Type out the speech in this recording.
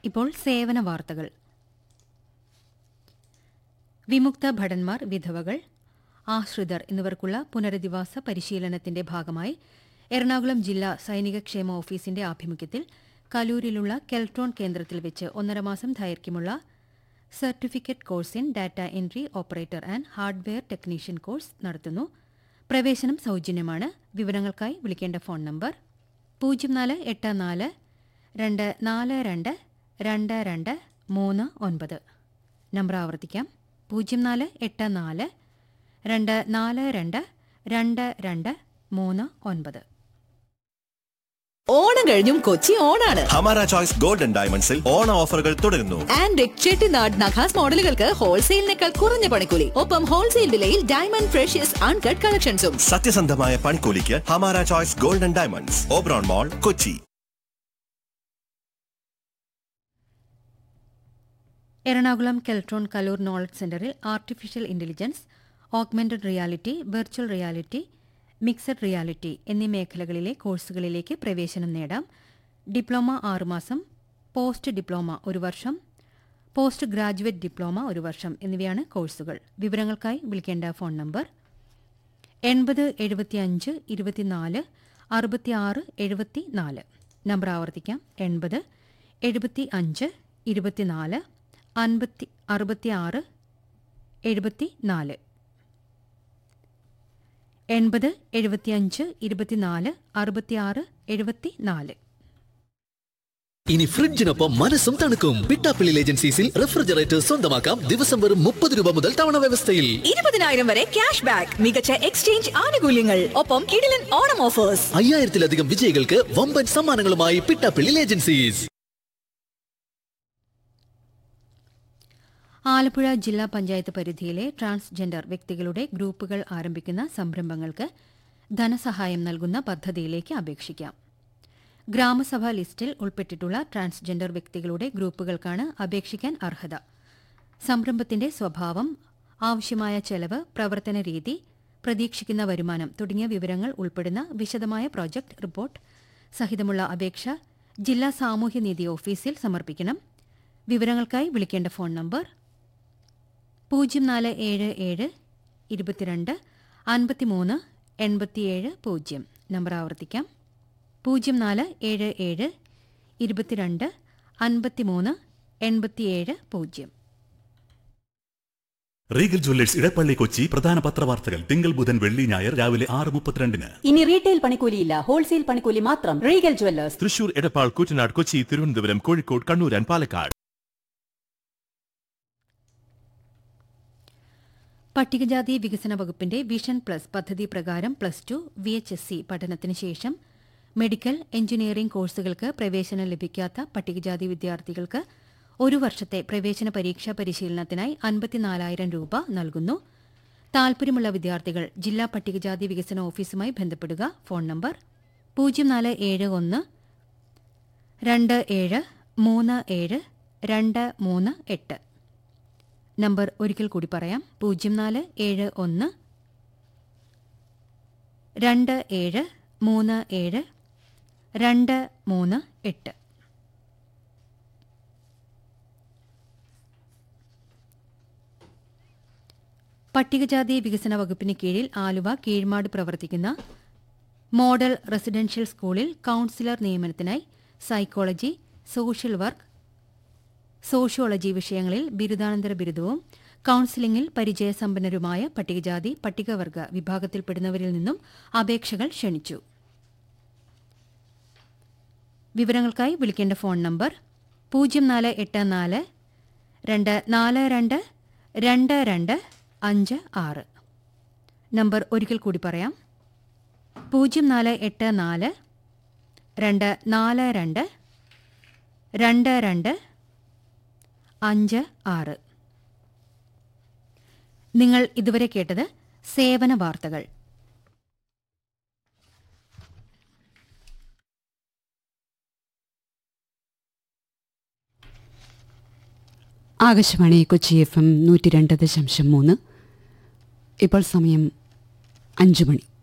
ഇപ്പോൾ സേവന വാർത്തകൾ വിമുക്ത ഭടന്മാർ വിധവകൾ ആശ്രിതർ എന്നിവർക്കുള്ള പുനരധിവാസ പരിശീലനത്തിന്റെ ഭാഗമായി എറണാകുളം ജില്ലാ സൈനിക ക്ഷേമ ഓഫീസിന്റെ ആഭിമുഖ്യത്തിൽ കലൂരിലുള്ള കെൽട്രോൺ കേന്ദ്രത്തിൽ വെച്ച് ഒന്നര മാസം ദൈർഘ്യമുള്ള certificate course in data entry operator and hardware technician course നടത്തുന്നു പ്രവേശനം സൗജന്യമാണ് വിവരങ്ങൾക്കായി വിളിക്കേണ്ട ഫോൺ നമ്പർ പൂജ്യം നാല് എട്ട് നാല് രണ്ട് നാല് രണ്ട് രണ്ട് രണ്ട് മൂന്ന് ഒൻപത് നമ്പർ ആവർത്തിക്കാം പൂജ്യം നാല് എട്ട് നാല് രണ്ട് നാല് രണ്ട് രണ്ട് രണ്ട് മൂന്ന് ഒൻപത് ഓണം കഴിഞ്ഞും കൊച്ചി ഓണാണ് ഹമാര ചോയ്സ് ഗോൾഡൻ ഡയമണ്ട്സിൽ ഓണ ഓഫറുകൾ തുടരുന്നു ആൻഡ് ചെട്ടിനാട് നഖാസ് മോഡലുകൾക്ക് ഹോൾസെയിലിനേക്കാൾ കുറഞ്ഞ പണിക്കൂലി ഒപ്പം ഹോൾസെയിൽ വിലയിൽ ഡയമണ്ട് ഫ്രഷ്യസ് അൺകട്ട് കളക്ഷൻസും സത്യസന്ധമായ പണിക്കൂലിക്ക് Hamara choice golden diamonds Oberon mall Kochi Ernakulam Keltron Kaloor knowledge സെന്ററിൽ artificial intelligence augmented reality virtual reality mixed reality എന്നീ മേഖലകളിലെ കോഴ്സുകളിലേക്ക് പ്രവേശനം നേടാം ഡിപ്ലോമ ആറുമാസം പോസ്റ്റ് ഡിപ്ലോമ ഒരു വർഷം പോസ്റ്റ് ഗ്രാജുവേറ്റ് ഡിപ്ലോമ ഒരു വർഷം എന്നിവയാണ് കോഴ്സുകൾ വിവരങ്ങൾക്കായി വിളിക്കേണ്ട ഫോൺ നമ്പർ എൺപത് എഴുപത്തിയഞ്ച് ഇരുപത്തിനാല് അറുപത്തിയാറ് എഴുപത്തിനാല് നമ്പർ ആവർത്തിക്കാം എൺപത് എഴുപത്തി അഞ്ച് ഇരുപത്തിനാല് അൻപത്തി അറുപത്തിയാറ് എഴുപത്തിനാല് എൺപത് എഴുപത്തിയഞ്ച് ഇരുപത്തിനാല് അറുപത്തിയാറ് എഴുപത്തിനാല് ഇനി ഫ്രിഡ്ജിനൊപ്പം മനസ്സും തണുക്കും പിട്ടാപ്പിള്ളി ഏജൻസീസിൽ റെഫ്രിജറേറ്റർ സ്വന്തമാക്കാം ദിവസം വെറും മുപ്പത് രൂപ മുതൽ തവണ വ്യവസ്ഥയിൽ ഇരുപതിനായിരം വരെ ക്യാഷ് ബാക്ക് മികച്ച എക്സ്ചേഞ്ച് ആനുകൂല്യങ്ങൾ ഒപ്പം കിടിലൻ ഓണം ഓഫേഴ്സ് അയ്യായിരത്തിലധികം വിജയികൾക്ക് വമ്പൻ സമ്മാനങ്ങളുമായി പിട്ടാപ്പിള്ളി ഏജൻസീസ് ആലപ്പുഴ ജില്ലാ പഞ്ചായത്ത് പരിധിയിലെ ട്രാൻസ്ജെൻഡർ വ്യക്തികളുടെ ഗ്രൂപ്പുകൾ ആരംഭിക്കുന്ന സംരംഭങ്ങൾക്ക് ധനസഹായം നൽകുന്ന പദ്ധതിയിലേക്ക് അപേക്ഷിക്കാം ഗ്രാമസഭാ ലിസ്റ്റിൽ ഉൾപ്പെട്ടിട്ടുള്ള ട്രാൻസ്ജെൻഡർ വ്യക്തികളുടെ ഗ്രൂപ്പുകൾക്കാണ് അപേക്ഷിക്കാൻ അർഹത സംരംഭത്തിന്റെ സ്വഭാവം ആവശ്യമായ ചെലവ് പ്രവർത്തന രീതി പ്രതീക്ഷിക്കുന്ന വരുമാനം തുടങ്ങിയ വിവരങ്ങൾ ഉൾപ്പെടുന്ന വിശദമായ പ്രോജക്ട് റിപ്പോർട്ട് സഹിതമുള്ള അപേക്ഷ ജില്ലാ സാമൂഹ്യനീതി ഓഫീസിൽ സമർപ്പിക്കണം വിവരങ്ങൾക്കായി വിളിക്കേണ്ട ഫോൺ നമ്പർ പൂജ്യം നാല് ഏഴ് ഏഴ് ഇരുപത്തിരണ്ട് അൻപത്തിമൂന്ന് എൺപത്തിയേഴ് പൂജ്യം നമ്പർ ആവർത്തിക്കാം പൂജ്യം നാല് ഏഴ് ഏഴ് ഇരുപത്തിരണ്ട് അൻപത്തിമൂന്ന് എൺപത്തിയേഴ് പൂജ്യം റീഗൽ ജ്വല്ലേഴ്സ് ഇടപ്പള്ളി കൊച്ചി പ്രധാന പത്രവാർത്തകൾ തിങ്കൾ ബുധൻ വെള്ളി ഞായർ രാവിലെ ആറ് മുപ്പത്തിരണ്ടിന് ഇനി റീറ്റെയിൽ പണിക്കൂലിയില്ല ഹോൾസെയിൽ പണിക്കൂലി മാത്രം regal jewellers Thrissur Edappal Koottanad Kochi Thiruvananthapuram Kozhikode Kannur and Palakkad പട്ടികജാതി വികസന വകുപ്പിന്റെ വിഷൻ പ്ലസ് പദ്ധതി പ്രകാരം plus two V H S C പഠനത്തിന് ശേഷം മെഡിക്കൽ എഞ്ചിനീയറിംഗ് കോഴ്സുകൾക്ക് പ്രവേശനം ലഭിക്കാത്ത പട്ടികജാതി വിദ്യാർത്ഥികൾക്ക് ഒരു വർഷത്തെ പ്രവേശന പരീക്ഷാ പരിശീലനത്തിനായി അൻപത്തിനാലായിരം രൂപ നൽകുന്നു താൽപര്യമുള്ള വിദ്യാർത്ഥികൾ ജില്ലാ പട്ടികജാതി വികസന ഓഫീസുമായി ബന്ധപ്പെടുക ഫോൺ നമ്പർ പൂജ്യം നാല് ഏഴ് ഒന്ന് രണ്ട് ഏഴ് മൂന്ന് ഏഴ് രണ്ട് മൂന്ന് എട്ട് നമ്പർ ഒരിക്കൽ കൂടി പറയാം പൂജ്യം നാല് ഏഴ് ഒന്ന് രണ്ട് ഏഴ് മൂന്ന് ഏഴ് രണ്ട് മൂന്ന് എട്ട് പട്ടികജാതി വികസന വകുപ്പിന് കീഴിൽ ആലുവ കീഴ്മാട് പ്രവർത്തിക്കുന്ന മോഡൽ റെസിഡൻഷ്യൽ സ്കൂളിൽ കൌൺസിലർ നിയമനത്തിനായി സൈക്കോളജി സോഷ്യൽ വർക്ക് സോഷ്യോളജി വിഷയങ്ങളിൽ ബിരുദാനന്തര ബിരുദവും കൌൺസിലിംഗിൽ പരിചയസമ്പന്നരുമായ പട്ടികജാതി പട്ടികവർഗ വിഭാഗത്തിൽപ്പെടുന്നവരിൽ നിന്നും അപേക്ഷകൾ ക്ഷണിച്ചു വിവരങ്ങൾക്കായി വിളിക്കേണ്ട ഫോൺ നമ്പർ പൂജ്യം നാല് എട്ട് നാല് രണ്ട് നാല് രണ്ട് രണ്ട് രണ്ട് അഞ്ച് ആറ് നമ്പർ ഒരിക്കൽ കൂടി പറയാം പൂജ്യം നാല് എട്ട് നാല് രണ്ട് നാല് രണ്ട് രണ്ട് രണ്ട് അഞ്ച് ആറ് നിങ്ങൾ ഇതുവരെ കേട്ടത് സേവന വാർത്തകൾ ആകാശവാണി കൊച്ചി എഫ് എം നൂറ്റി രണ്ട് ദശാംശം മൂന്ന് ഇപ്പോൾ സമയം അഞ്ച് മണി